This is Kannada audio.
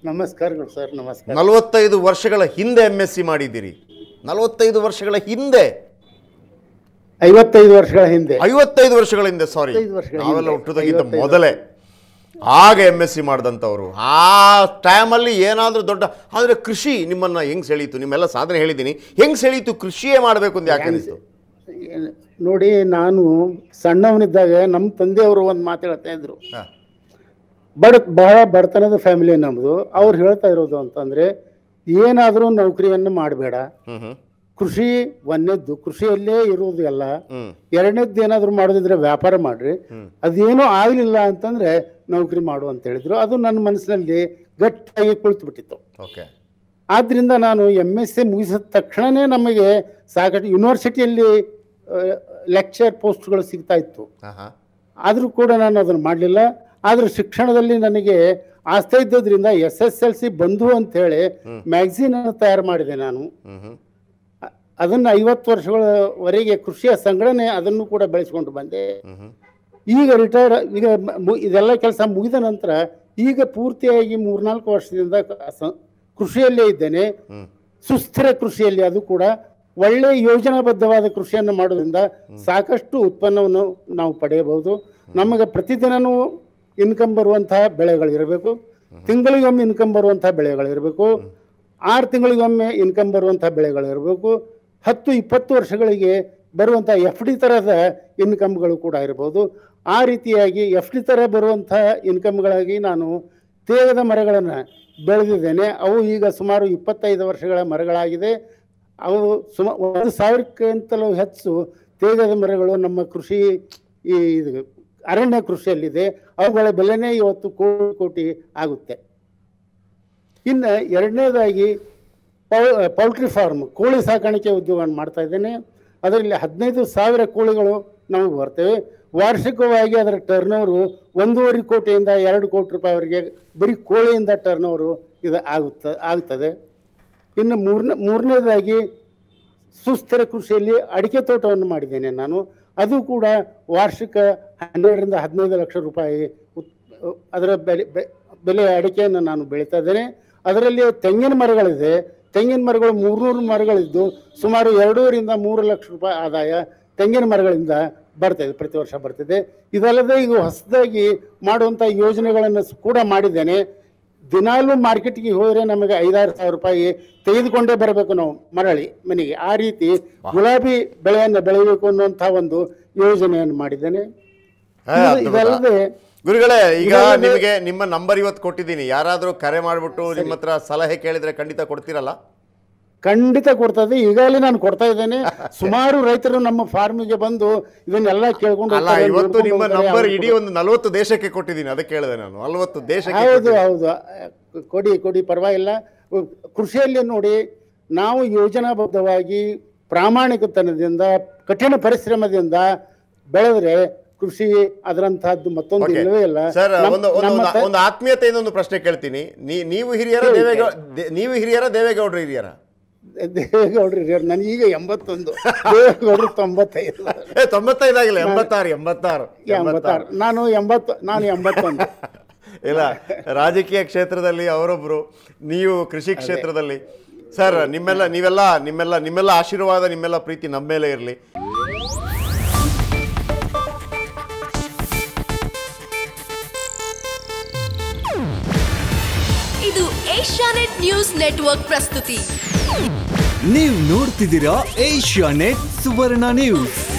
ನಮಸ್ಕಾರಗಳು ಸರ್ ನಮಸ್ಕಾರ ನಲವತ್ತೈದು ವರ್ಷಗಳ ಹಿಂದೆ ಎಮ್ ಎಸ್ ಸಿ ಮಾಡಿದ್ದೀರಿ ನಲವತ್ತೈದು ವರ್ಷಗಳ ಹಿಂದೆ ಐವತ್ತೈದು ವರ್ಷಗಳ ಹಿಂದೆ ಐವತ್ತೈದು ವರ್ಷಗಳ ಹಿಂದೆ ಸಾರಿ 55 ವರ್ಷಗಳ ನಾವೆಲ್ಲ ಹಿಂದೆ. ಹುಟ್ಟೋದಕ್ಕಿಂತ 55 ಮೊದಲೇ ಆಗ ಎಮ್ ಎಸ್ ಸಿ ಮಾಡಿದಂಥವ್ರು ಆ ಟೈಮಲ್ಲಿ ಏನಾದರೂ ದೊಡ್ಡ ಆದರೆ ಕೃಷಿ ನಿಮ್ಮನ್ನು ಹೆಂಗೆ ಸೆಳೀತು ನಿಮ್ಮೆಲ್ಲ ಸಾಧನೆ ಹೇಳಿದ್ದೀನಿ ಹೆಂಗೆ ಸೆಳೀತು ಕೃಷಿಯೇ ಮಾಡಬೇಕು ಅಂತ ಯಾಕೆ ಅನಿಸ್ತು ಏನ್- ನೋಡಿ ನಾನು ಸಣ್ಣವನಿದ್ದಾಗ ನಮ್ಮ ತಂದೆಯವರು ಒಂದು ಮಾತು ಹೇಳ್ತಾ ಇದ್ರು ಹಾಂ ಬಡ ಬಹಳ ಬಡತನದ ಫ್ಯಾಮಿಲಿ ನಮ್ಮದು ಅವ್ರು ಹೇಳ್ತಾ ಇರೋದು ಅಂತಂದ್ರೆ ಏನಾದರೂ ನೌಕರಿಯನ್ನು ಮಾಡಬೇಡ ಹ್ಞೂ ಹ್ಞೂ ಕೃಷಿ ಒಂದನೇದ್ದು ಕೃಷಿಯಲ್ಲೇ ಇರುವುದು ಎಲ್ಲ ಹ್ಞೂ ಎರಡನೇದ್ದು ಏನಾದರೂ ಮಾಡೋದಿದ್ರೆ ವ್ಯಾಪಾರ ಮಾಡ್ರಿ ಹ್ಮ್. ಅದೇನೂ ಆಗಲಿಲ್ಲ ಅಂತಂದ್ರೆ ನೌಕರಿ ಮಾಡು ಅಂತ ಹೇಳಿದ್ರು ಅದು ನನ್ನ ಮನಸ್ಸಿನಲ್ಲಿ ಗಟ್ಟಿಯಾಗಿ ಕುಳಿತು ಬಿಟ್ಟಿತ್ತು ಓಕೆ ಆದ್ದರಿಂದ ನಾನು ಎಮ್ ಎಸ್ ಸಿ ಮುಗಿಸಿದ ತಕ್ಷಣವೇ ನಮಗೆ ಸಾಕಷ್ಟು ಯೂನಿವರ್ಸಿಟಿಯಲ್ಲಿ ಲೆಕ್ಚರ್ ಪೋಸ್ಟ್ಗಳು ಸಿಗ್ತಾ ಇತ್ತು ಹಾಂ ಹಾಂ ಆದರೂ ಕೂಡ ನಾನು ಅದನ್ನು ಮಾಡಲಿಲ್ಲ ಆದರೆ ಶಿಕ್ಷಣದಲ್ಲಿ ನನಗೆ ಆಸ್ತಿ ಇದ್ದದ್ರಿಂದ S S L C Bandhu ಅಂತೇಳಿ ಮ್ಯಾಗ್ಝಿನನ್ನು ತಯಾರು ಮಾಡಿದೆ ನಾನು ಹ್ಞೂ ಹ್ಞೂ ಅ- ಅದನ್ನು ಐವತ್ತು ವರ್ಷಗಳವರೆಗೆ ಕೃಷಿಯ ಸಂಘಟನೆ ಅದನ್ನು ಕೂಡ ಬೆಳೆಸ್ಕೊಂಡು ಬಂದೆ ಹ್ಞೂ ಹ್ಞೂ ಈಗ ರಿಟೈರ್ ಈಗ ಮ- ಮು- ಇದೆಲ್ಲ ಕೆಲಸ ಮುಗಿದ ನಂತರ ಈಗ ಪೂರ್ತಿಯಾಗಿ ಮೂರ್ನಾಲ್ಕು ವರ್ಷದಿಂದ ಕ- ಸ- ಕೃಷಿಯಲ್ಲೇ ಇದ್ದೇನೆ ಹ್ಞೂ ಸುಸ್ಥಿರ ಕೃಷಿಯಲ್ಲಿ ಅದು ಕೂಡ ಒಳ್ಳೆ ಯೋಜನಾಬದ್ಧವಾದ ಕೃಷಿಯನ್ನು ಮಾಡೋದ್ರಿಂದ ಸಾಕಷ್ಟು ಉತ್ಪನ್ನವನ್ನು ನಾವು ಪಡೆಯಬಹುದು ನಮಗೆ ಪ್ರತಿದಿನವೂ ಇನ್ಕಮ್ ಬರುವಂತಹ ಬೆಳೆಗಳಿರಬೇಕು ತಿಂಗಳಿಗೊಮ್ಮೆ ಇನ್ಕಮ್ ಬರುವಂತಹ ಬೆಳೆಗಳಿರಬೇಕು ಆರು ತಿಂಗಳಿಗೊಮ್ಮೆ ಇನ್ಕಮ್ ಬರುವಂತಹ ಬೆಳೆಗಳಿರಬೇಕು ಹತ್ತು ಇಪ್ಪತ್ತು ವರ್ಷಗಳಿಗೆ ಬರುವಂಥ ಎಫ್ ಡಿ ಥರದ ಇನ್ಕಮ್ಗಳು ಕೂಡ ಇರ್ಬೋದು ಆ ರೀತಿಯಾಗಿ ಎಫ್ ಡಿ ಥರ ಬರುವಂಥ ಇನ್ಕಮ್ಗಳಾಗಿ ನಾನು ತೇಗದ ಮರಗಳನ್ನು ಬೆಳೆದಿದ್ದೇನೆ ಅವು ಈಗ ಸುಮಾರು ಇಪ್ಪತ್ತೈದು ವರ್ಷಗಳ ಮರಗಳಾಗಿದೆ ಅವು ಸುಮ ಒಂದು ಸಾವಿರಕ್ಕಿಂತಲೂ ಹೆಚ್ಚು ತೇಗದ ಮರಗಳು ನಮ್ಮ ಕೃಷಿ ಈ ಇದು ಅರಣ್ಯ ಕೃಷಿಯಲ್ಲಿದೆ ಅವುಗಳ ಬೆಲೆನೇ ಇವತ್ತು ಕೋಟಿ ಕೋಟಿ ಆಗುತ್ತೆ ಇನ್ನು ಎರಡನೇದಾಗಿ ಪೌ- ಪೌಲ್ಟ್ರಿ ಫಾರ್ಮ್ ಕೋಳಿ ಸಾಕಾಣಿಕೆ ಉದ್ಯೋಗವನ್ನು ಮಾಡ್ತಾ ಇದ್ದೇನೆ ಅದರಲ್ಲಿ ಹದಿನೈದು ಸಾವಿರ ಕೋಳಿಗಳು ನಮಗೆ ಬರ್ತವೆ ವಾರ್ಷಿಕವಾಗಿ ಅದರ ಟರ್ನೋರು ಒಂದೂವರೆ ಕೋಟಿಯಿಂದ ಎರಡು ಕೋಟಿ ರೂಪಾಯಿವರೆಗೆ ಬರೀ ಕೋಳಿಯಿಂದ ಟರ್ನೋರು ಇದು ಆಗುತ್ತ ಆಗ್ತದೆ ಇನ್ನು ಮೂರನೇ ಮೂರನೇದಾಗಿ ಸುಸ್ಥಿರ ಕೃಷಿಯಲ್ಲಿ ಅಡಿಕೆ ತೋಟವನ್ನು ಮಾಡಿದ್ದೇನೆ ನಾನು ಅದು ಕೂಡ ವಾರ್ಷಿಕ ಹನ್ನೆರಡರಿಂದ ಹದಿನೈದು ಲಕ್ಷ ರೂಪಾಯಿ ಉತ್ ಅದರ ಬೆಲೆ ಬೆ- ಬೆಲೆ ಅಡಿಕೆಯನ್ನು ನಾನು ಬೆಳೀತಾ ಇದ್ದೇನೆ ಅದರಲ್ಲಿ ತೆಂಗಿನ ಮರಗಳಿದೆ ತೆಂಗಿನ ಮರಗಳು ಮೂರ್ನೂರು ಮರಗಳಿದ್ದು ಸುಮಾರು ಎರಡೂವರಿಂದ ಮೂರು ಲಕ್ಷ ರೂಪಾಯಿ ಆದಾಯ ತೆಂಗಿನ ಮರಗಳಿಂದ ಬರ್ತಿದೆ ಪ್ರತಿ ವರ್ಷ ಬರ್ತಿದೆ ಇದಲ್ಲದೆ ಈಗ ಹೊಸದಾಗಿ ಮಾಡುವಂಥ ಯೋಜನೆಗಳನ್ನು ಸ್- ಕೂಡ ಮಾಡಿದ್ದೇನೆ ದಿನಾಲೂ ಮಾರ್ಕೆಟ್ಗೆ ಹೋದರೆ ನಮಗೆ ಐದಾರು ಸಾವಿರ ರೂಪಾಯಿ ತೆಗೆದುಕೊಂಡೇ ಬರಬೇಕು ನಾವು ಮರಳಿ ಮನೆಗೆ ಆ ರೀತಿ ಗುಲಾಬಿ ಬೆಳೆಯನ್ನು ಬೆಳೆಯಬೇಕು ಅನ್ನುವಂಥ ಒಂದು ಯೋಜನೆಯನ್ನು ಮಾಡಿದ್ದೇನೆ ಹಾ, ಇದು- ಅದ್ಭುತ. ಇದಲ್ಲದೆ ಗುರುಗಳೇ ಈಗ ಇದಲ್ಲದೆ- ನಿಮಗೆ ನಿಮ್ಮ ನಂಬರ್ ಇವತ್ತು ಕೊಟ್ಟಿದ್ದೀನಿ ಯಾರಾದರೂ ಕರೆ ಮಾಡಿಬಿಟ್ಟು ನಿಮ್ಮ ಹತ್ರ ಸಲಹೆ ಕೇಳಿದ್ರೆ ಖಂಡಿತ ಕೊಡ್ತೀರಲ್ಲ ಖಂಡಿತ ಕೊಡ್ತದೆ ಈಗಾಗಲೇ ನಾನು ಕೊಡ್ತಾ ಇದ್ದೇನೆ ಸುಮಾರು ರೈತರು ನಮ್ಮ ಫಾರ್ಮಿಗೆ ಬಂದು ಇದನ್ನೆಲ್ಲ ಕೇಳ್ಕೊಂಡು ಅಲ್ಲ ಹೋಗ್ತಾರೆ, ಇವತ್ತು ನೋಡ್ಕೊಂಡು ನಿಮ್ಮ ಹೋಗ್ತಾರೆ, ನಂಬರ್ ಅವ್ರು ಇಡೀ ಒಂದು ನಲವತ್ತು ದೇಶಕ್ಕೆ ಕೊಟ್ಟಿದ್ದೀನಿ ಅದಕ್ಕೆ ಕೇಳಿದೆ ನಾನು ನಲವತ್ತು ದೇಶಕ್ಕೆ ಹೌದು ಕೊಟ್ಟಿದ್ದೀನಿ. ಹೌದು ಕೊಡಿ ಕೊಡಿ ಪರವಾಗಿಲ್ಲ ಕೃಷಿಯಲ್ಲಿ ನೋಡಿ ನಾವು ಯೋಜನಾಬದ್ಧವಾಗಿ ಪ್ರಾಮಾಣಿಕತನದಿಂದ ಕಠಿಣ ಪರಿಶ್ರಮದಿಂದ ಬೆಳೆದ್ರೆ ಕೃಷಿ ಅದರಂತಹದ್ದು ಮತ್ತೊಂದು Okay. ಇಲ್ಲವೇ ಇಲ್ಲ ಸರ್ ನಮ್- ಒಂದು ಒಂದು ನಮ್ಮ ಒಂದು- ತ- ಒಂದು ಆತ್ಮೀಯತೆಯಿಂದ ಒಂದು ಪ್ರಶ್ನೆ ಕೇಳ್ತೀನಿ ನೀ- ನೀವು ಹಿರಿಯರ ಕೇಳಿ, ದೇವೇಗೌಡ ದೇ- ನೀವು ಹಿರಿಯರ ದೇವೇಗೌಡರು ಹಿರಿಯರ ದೇವೇಗೌಡ್ರು ಹಿರಿಯರು ನನಗೀಗ ಎಂಬತ್ತೊಂದು ದೇವೇಗೌಡರು ತೊಂಬತ್ತೈದು ಏ ತೊಂಬತ್ತೈದಾಗಿಲ್ಲ ಎಂಬತ್ತಾರು ಎಂಬತ್ತಾರು ಎಂಬತ್ತಾರು ನಾನು ಎಂಬತ್ತು ನಾನು ಎಂಬತ್ತೊಂದು ಇಲ್ಲ ರಾಜಕೀಯ ಕ್ಷೇತ್ರದಲ್ಲಿ ಅವರೊಬ್ರು ನೀವು ಕೃಷಿ ಕ್ಷೇತ್ರದಲ್ಲಿ ಸರ್ ನಿಮ್ಮೆಲ್ಲ ನೀವೆಲ್ಲ ನಿಮ್ಮೆಲ್ಲ ನಿಮ್ಮೆಲ್ಲ ಆಶೀರ್ವಾದ ನಿಮ್ಮೆಲ್ಲ ಪ್ರೀತಿ ನಮ್ಮ ಮೇಲೆ ಇರಲಿ ಇದು ಏಷ್ಯಾನೆಟ್ ನ್ಯೂಸ್ ನೆಟ್ವರ್ಕ್ ಪ್ರಸ್ತುತಿ ನೀವು ನೋಡ್ತಿದ್ದೀರಾ ಏಷ್ಯಾ ನೆಟ್ ಸುವರ್ಣ ನ್ಯೂಸ್